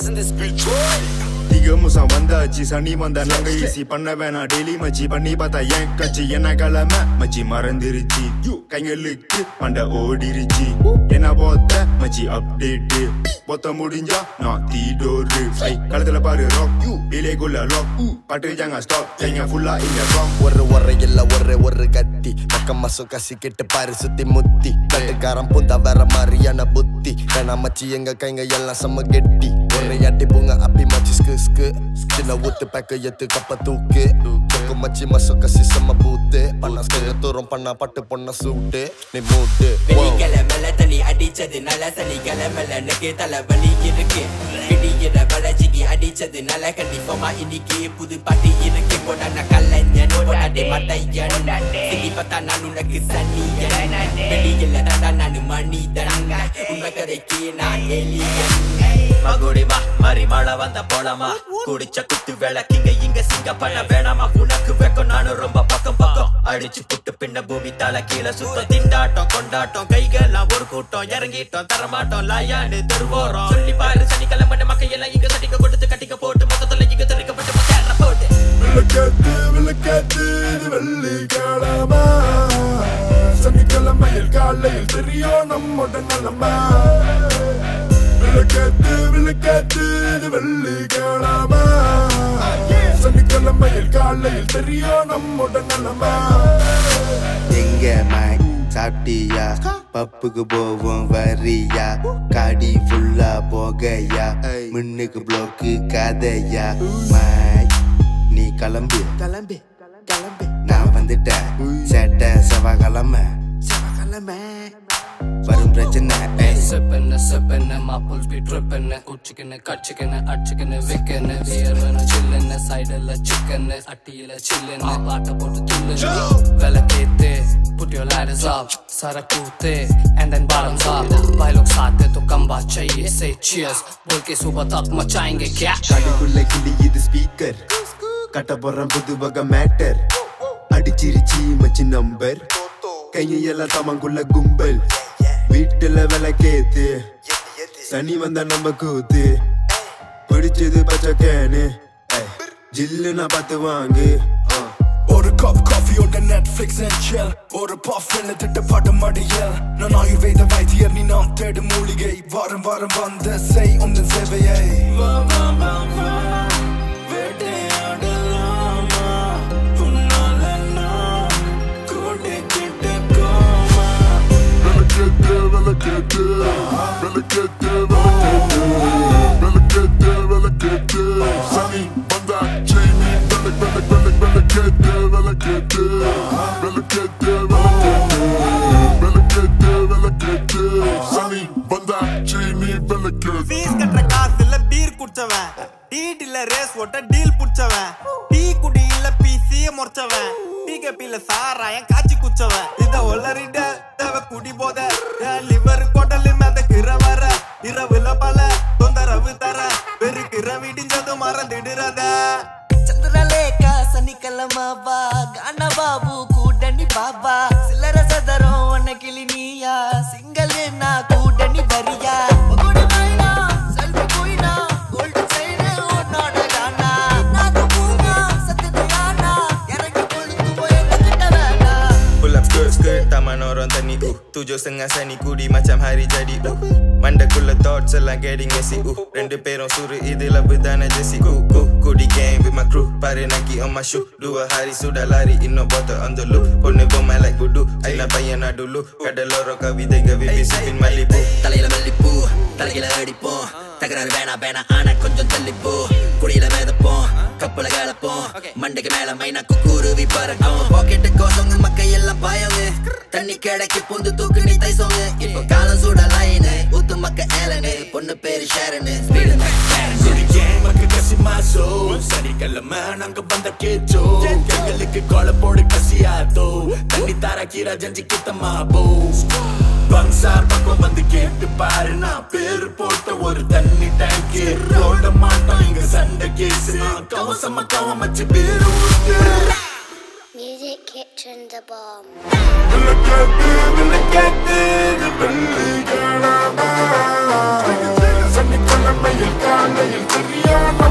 in this bitch. திகமுசம் வந்தாச்சு சனி வந்த நாங்க ஈசி பண்ண வேணாம் டெய்லி மச்சி பண்ணி பார்த்தா ஏன் கட்சி என்ன கிழமை மச்சி மறந்துருச்சு கைகளுக்கு மண்ட ஓடிருச்சு என்ன போத்த மச்சி அப்டேட்டு பொத்த முடிஞ்சா நான் தீடோரு ஐ களத்துல பாரு ராக் இலேக்குள்ள லாக் பாட்டு ஜாங்க ஸ்டாப் எங்க ஃபுல்லா இங்க ராக் ஒரு ஒரை இல்ல ஒரு ஒரு கத்தி பக்கம் மசம் கசி கெட்டு பாரு சுத்தி முத்தி கட்டுக்காரன் பூந்தா வேற மாதிரியான புத்தி வேணா மச்சி எங்க கைங்க எல்லாம் செம்ம கெட்டி ஒரு அடி பூங்க அப்பி மச்சி ஸ்கு ஸ்கு சின்ன ஊத்து பேக்க எத்து கப்ப தூக்கு சொக்கு மச்சி மசம் கசி செம்ம பூத்து பண்ண ஸ்கைய தூரம் பண்ணா பட்டு பொண்ண சூட்டு நீ மூட்டு வெள்ளிக்கிழமை தண்ணி அடிச்சது நல்ல சனிக்கிழமை எனக்கு தலைவலி இருக்கு விடியிற வளர்ச்சிக்கு அடிச்சது நல்ல கண்டிப்பமா இன்னைக்கு புது பாட்டு இருக்கு போடான கலைஞன் போடாடே மட்டையன் சிரி பார்த்தா நான் உனக்கு சனியன் வெளியில தாண்டா நான் மனிதன் உண்மை கதைக்கு நான் எலியன் மகுடி வா மறி மழை வந்த போலமா குடிச்ச குத்து விளக்கிங்க இங்க சிங்க பண்ண வேணாமா உனக்கு வெக்கம் நானும் ரொம்ப பக்கம் பக்கம் அடிச்சு புட்டு பின்ன பூமி தலை கீழே சுத்தம் திண்டாட்டம் கொண்டாட்டம் கைகள்லாம் ஒரு கூட்டம் இறங்கிட்டோம் தரமாட்டோம் லாயான்னு தெருவோரம் சொல்லி பாரு சனிக்கிழமை மக்கள் எல்லாம் இங்க சட்டிக்க கொடுத்து கட்டிக்க போட்டு மொத்தத்துல இங்க திரைக்கப்பட்டு மொத்த போட்டு விளக்கேத்து விளக்கேத்து இது வெள்ளிக்கிழமை சனிக்கிழமையில் காலையில் தெரியும் நம்மோட நிலமை விளக்கேத்து விளக்கேத்து இது வெள்ளிக்கிழமை சனிக்கிழமையில் காலையில் தெரியும் நம்மோட நிலமை எங்க மாய் சாப்பிட்டியா பப்புக்கு போவோம் வரியா காடி ஃபுல்லா போகையா முன்னுக்கு ப்ளோக்கு கதையா மாய் நீ கிளம்பு கிளம்பு கிளம்பு நான் வந்துட்டேன் சேட்டை செவ்வாய்க்கிழமை செவ்வாய்க்கிழமை வரும் பிரச்சனை ஏய். Sippin', sippin', my pulse be trippin'. குச்சிக்கின்னு கட்சிக்கின்னு அடிச்சுக்கின்னு விக்கின்னு வியர்வன சில்லுன்னு சைடுல சிக்கன்னு அட்டியில சில்லுன்னு பாட்டை போட்டு துள்ளுன்னு விளக்கேத்து put your lighters up சரக்கூத்து and then bottoms up भाई लोग साथ है तो कम बात चाहिए say cheers बोल के सुबह तक मचाएंगे क्या கடுக்குள்ள கிளி இது ஸ்பீக்கர் கட்ட போறேன் புது வகை மேட்டர் அடிச்சிருச்சு மச்சி நம்பர் கையெல்லாம் தமங்குள்ள கும்பல் வீட்டுல விளக்கேத்து சனி வந்தா நம்ம கூத்து பிடிச்சது பச்சை கேனு ஜில்லு நான் பார்த்து வாங்கு ஒரு கப் காஃபியோட நெட்ஃபிளிக்ஸ் அண்ட் chill ஒரு பஃப் திட்ட பாட்டு மடியல் நான் ஆயுர்வேத வைத்தியர் நீ நாம் தேடும் மூலிகை வாரம் வாரம் வந்து செய் உந்தன் சேவையை ஃபீஸ் கட்டுற காசுல பீர் குடிச்சவன் டீடில ரேஸ் ஓட்ட டீல் புடிச்சவன் டீ குடி இல்ல பிசிய முறைச்சவன் டீ கப்பில சாராயம் காய்ச்சி குச்சவன் இத ஒல்லறிட்ட தேவ குடி போத லிவர் கொடலு மிதக்கிற வர இரவுல பல தொந்தரவு தர பெருக்கிற விடிஞ்சது மறந்துடுறத చంద్రలేఖ సనికలమావా గానబాబు కూడని బాబా సిల్లర సదరం అన్నకిలి నీయా సింగల్ నా కూడని వరియా ఒగుడు మైనా సెల్ఫీ పోయినా గోల్డ్ చైన్ ఓనాడ గానా నాకు పూగా సత్యదయానా ఎరగి కొడుకు పోయేందుకు వేనా Pull up skirt skirt Taman orang tani uh Tujuh setengah sani kudi macam hari jadi uh Mandakula thoughts எல்லாம் getting messy uh ரெண்டு பேரும் சுரு இதுல விதான ஜெசி uh uh Kudi gang with my crew Pare naki on my shoe Dua hari sudah lari Inno bottle on the loop Pone bomai like voodoo Aina payana dulu Kada loro kavide gavi Visipin Malibu தலையில மல்லிப்பூ தலையில அடிப்போம் தகராறு வேணா வேணா ஆனா கொஞ்சம் தள்ளிப்போ குடியில மேதப்போம் கப்பல கலப்போம் மண்டைக்கு மேல மைனா குக்குருவி பறக்கும் பாக்கெட்டு கோசங்க மக்கள் எல்லாம் பாயவங்க தண்ணி கிடைக்கு பூந்து தூக்கு நீ தைசோங்க இப்போ காலம் சூட லைனு ஊத்து மக்க ஏலனு பொண்ணு பேரு ஷேரனு ஸ்பீடு சனிக்கிழமை நாங்க வந்த கேச்சோ எங்களுக்கு கொலை போடு கசியாதோ தண்ணி தார கீரா ஜஞ்சி கித்தமா போ பங்சார் பக்கம் வந்து கேட்டு பாரு நான் பேரு போட்ட ஒரு தண்ணி டேங்க் போட மாட்டோம் இங்க சண்டை கேஸ் கவசமா கவமச்சு பேரு Music Kitchen the Bomb. விளக்கேத்து விளக்கேத்து இது வெள்ளிக்கிழமை சனிக்கிழமை இளமையில் காலையில் சரியான